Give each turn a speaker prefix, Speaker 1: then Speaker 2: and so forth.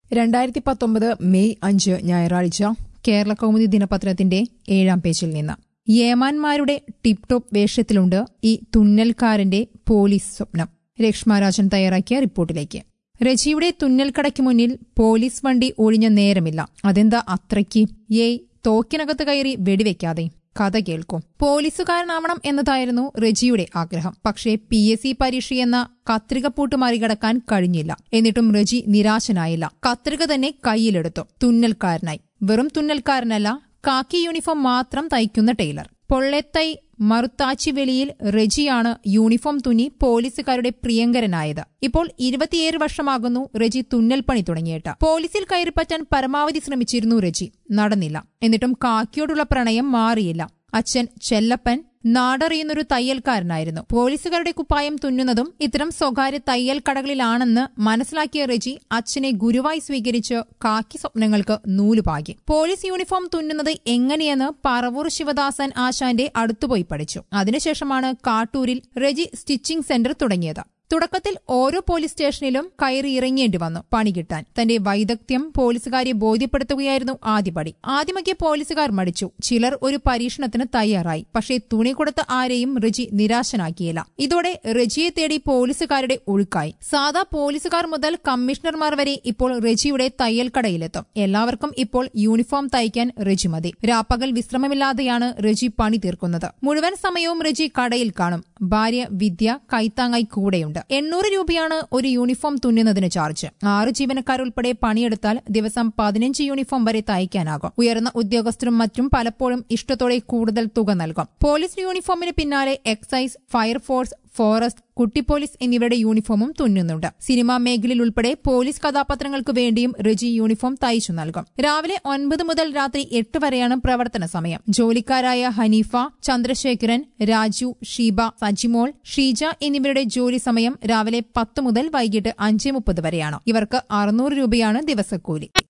Speaker 1: രണ്ടായിരത്തി പത്തൊമ്പത് മെയ് അഞ്ച് ഞായറാഴ്ച കേരള കൗമുദി ദിനപത്രത്തിന്റെ ഏഴാം പേജിൽ നിന്ന് യേമാന്മാരുടെ ടിപ് ടോപ്പ് വേഷത്തിലുണ്ട് ഈ തുന്നൽക്കാരന്റെ പോലീസ് സ്വപ്നം രക്ഷ്മാരാജൻ തയ്യാറാക്കിയ റിപ്പോർട്ടിലേക്ക് രജിയുടെ തുന്നൽക്കടയ്ക്ക് മുന്നിൽ പോലീസ് വണ്ടി ഒഴിഞ്ഞ നേരമില്ല അതെന്താ അത്രയ്ക്ക് ഏയ് തോക്കിനകത്ത് കയറി വെടിവെക്കാതെ കഥ കേൾക്കും പോലീസുകാരനാവണം എന്നതായിരുന്നു റജിയുടെ ആഗ്രഹം പക്ഷേ പി എസ് സി പരീക്ഷ എന്ന കത്രികപ്പൂട്ട് മറികടക്കാൻ കഴിഞ്ഞില്ല എന്നിട്ടും റജി നിരാശനായില്ല കത്രിക തന്നെ കയ്യിലെടുത്തു തുന്നൽക്കാരനായി വെറും തുന്നൽക്കാരനല്ല കാക്കി യൂണിഫോം മാത്രം തയ്ക്കുന്ന ടൈലർ പൊള്ളെത്തൈ മറുത്താച്ചിവെളിയിൽ റെജിയാണ് യൂണിഫോം തുന്നി പോലീസുകാരുടെ പ്രിയങ്കരനായത് ഇപ്പോൾ ഇരുപത്തിയേഴ് വർഷമാകുന്നു റെജി തുന്നൽ പണി തുടങ്ങിയിട്ട് പോലീസിൽ കയറിപ്പറ്റാൻ പരമാവധി ശ്രമിച്ചിരുന്നു റെജി നടന്നില്ല എന്നിട്ടും കാക്കിയോടുള്ള പ്രണയം മാറിയില്ല അച്ഛൻ ചെല്ലപ്പൻ നാടറിയുന്നൊരു തയ്യൽക്കാരനായിരുന്നു പോലീസുകാരുടെ കുപ്പായം തുന്നുന്നതും ഇത്തരം സ്വകാര്യ തയ്യൽ കടകളിലാണെന്ന് മനസ്സിലാക്കിയ റെജി അച്ഛനെ ഗുരുവായി സ്വീകരിച്ച് കാക്കി സ്വപ്നങ്ങൾക്ക് നൂലുപാകി പോലീസ് യൂണിഫോം തുന്നുന്നത് എങ്ങനെയെന്ന് പറവൂർ ശിവദാസൻ ആശാന്റെ അടുത്തുപോയി പഠിച്ചു അതിനുശേഷമാണ് കാട്ടൂരിൽ റെജി സ്റ്റിച്ചിംഗ് സെന്റർ തുടങ്ങിയത് തുടക്കത്തിൽ ഓരോ പോലീസ് സ്റ്റേഷനിലും കയറി ഇറങ്ങേണ്ടി വന്നു പണി കിട്ടാൻ തന്റെ വൈദഗ്ധ്യം പോലീസുകാരെ ബോധ്യപ്പെടുത്തുകയായിരുന്നു ആദ്യപടി ആദ്യമൊക്കെ പോലീസുകാർ മടിച്ചു ചിലർ ഒരു പരീക്ഷണത്തിന് തയ്യാറായി പക്ഷേ തുണി കൊടുത്ത ആരെയും റെജി നിരാശനാക്കിയില്ല ഇതോടെ റെജിയെ തേടി പോലീസുകാരുടെ ഒഴുക്കായി സാധാ പോലീസുകാർ മുതൽ കമ്മീഷണർമാർ വരെ ഇപ്പോൾ റെജിയുടെ തയ്യൽ കടയിലെത്തും എല്ലാവർക്കും ഇപ്പോൾ യൂണിഫോം തയ്ക്കാൻ റെജി മതി രാപ്പകൽ വിശ്രമമില്ലാതെയാണ് റെജി പണി തീർക്കുന്നത് മുഴുവൻ സമയവും റെജി കടയിൽ കാണും ഭാര്യ വിദ്യ കൈത്താങ്ങായി കൂടെയുണ്ട് എണ്ണൂറ് രൂപയാണ് ഒരു യൂണിഫോം തുന്നുന്നതിന് ചാർജ് ആറ് ജീവനക്കാരുൾപ്പെടെ പണിയെടുത്താൽ ദിവസം പതിനഞ്ച് യൂണിഫോം വരെ തയ്ക്കാനാകും ഉയർന്ന ഉദ്യോഗസ്ഥരും മറ്റും പലപ്പോഴും ഇഷ്ടത്തോടെ കൂടുതൽ തുക നൽകും പോലീസ് യൂണിഫോമിന് പിന്നാലെ എക്സൈസ് ഫയർഫോഴ്സ് ഫോറസ്റ്റ് കുട്ടി പോലീസ് എന്നിവരുടെ യൂണിഫോമും തുന്നുന്നുണ്ട് സിനിമാ മേഖലയിൽ ഉൾപ്പെടെ പോലീസ് കഥാപാത്രങ്ങൾക്ക് വേണ്ടിയും റെജി യൂണിഫോം തയ്ച്ചു നൽകും രാവിലെ ഒൻപത് മുതൽ രാത്രി എട്ട് വരെയാണ് പ്രവർത്തന സമയം ജോലിക്കാരായ ഹനീഫ ചന്ദ്രശേഖരൻ രാജു ഷീബ സജിമോൾ ഷീജ എന്നിവരുടെ ജോലി സമയം രാവിലെ പത്ത് മുതൽ വൈകിട്ട് അഞ്ച് മുപ്പത് വരെയാണ് ഇവർക്ക് അറുന്നൂറ് രൂപയാണ് ദിവസക്കൂലി